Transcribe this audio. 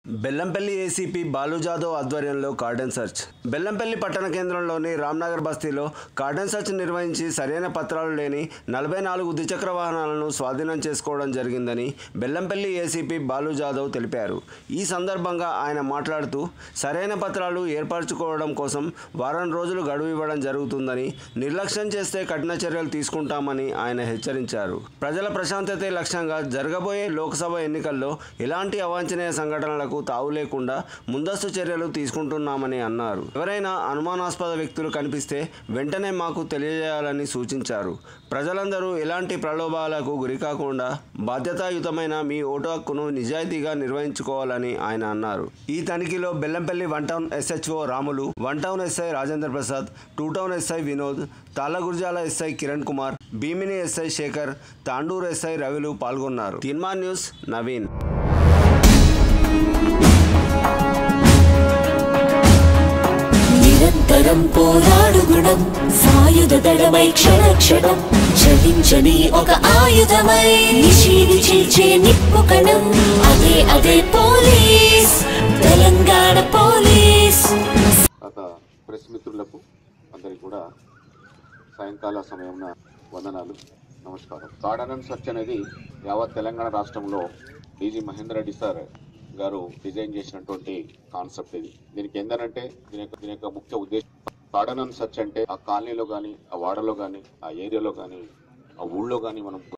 Bellampalli ACP Balu Jadhav ఆధ్వర్యంలో cordon search Bellampalli పట్టణ కేంద్రంలోని రామ్నగర్ బస్తీలో కార్డన్ సెర్చ్ నిర్వహించి సరైన పత్రాలు లేని నలభై నాలుగు ద్విచక్ర వాహనాలను స్వాధీనం చేసుకోవడం జరిగిందని బెల్లంపల్లి ఏసీపీ బాలు జాదవ్ తెలిపారు ఈ సందర్భంగా ఆయన మాట్లాడుతూ సరైన పత్రాలు ఏర్పరచుకోవడం కోసం వారం రోజులు గడువు ఇవ్వడం జరుగుతుందని నిర్లక్ష్యం చేస్తే కఠిన చర్యలు తీసుకుంటామని ఆయన హెచ్చరించారు ప్రజల ప్రశాంతతే లక్ష్యంగా జరగబోయే లోక్సభ ఎన్నికల్లో ఎలాంటి అవాంఛనీయ సంఘటనలకు తావు లేకుండా ముందస్తు చర్యలు తీసుకుంటున్నామని అన్నారు ఎవరైనా అనుమానాస్పద వ్యక్తులు కనిపిస్తే వెంటనే మాకు తెలియజేయాలని సూచించారు ప్రజలందరూ ఎలాంటి ప్రలోభాలకు గురికాకుండా బాధ్యతాయుతమైన మీ ఓటు హక్కును నిజాయితీగా నిర్వహించుకోవాలని ఆయన అన్నారు ఈ తనిఖీలో Bellampalli one town SHO Ramulu one town SI Rajendra Prasad two town SI Vinod Tallagurjala SI Kiran Kumar Bheemini SI Shekar Tandur SI రవిలు పాల్గొన్నారు తీన్మార్ న్యూస్ నవీన్ నిరంతరం పోరాడు గుణం సాయుధ దళమై క్షణ క్షణం చలించని ఒక ఆయుధమై నిషీది చీల్చే నిప్పు కణం అదే అదే పోలీస్ తెలంగాణ పోలీస్ గత ప్రెస్ మిత్రులకు అందరికి కూడా సాయంకాల సమయంన వందనాలు నమస్కారం కార్డనన్ సర్చ్ అనేది యావత్ తెలంగాణ రాష్ట్రంలో డీజీ మహేందర్ రెడ్డి సార్ గారు డిజైన్ చేసినటువంటి కాన్సెప్ట్ ఇది దీనికి ఏంటంటే దీని యొక్క దీని యొక్క ముఖ్య ఉద్దేశం కార్డనన్ సర్చ్ అంటే ఆ కాలనీలో కానీ ఆ వాడలో కానీ ఆ ఏరియాలో కానీ ఆ ఊళ్ళో కానీ మనం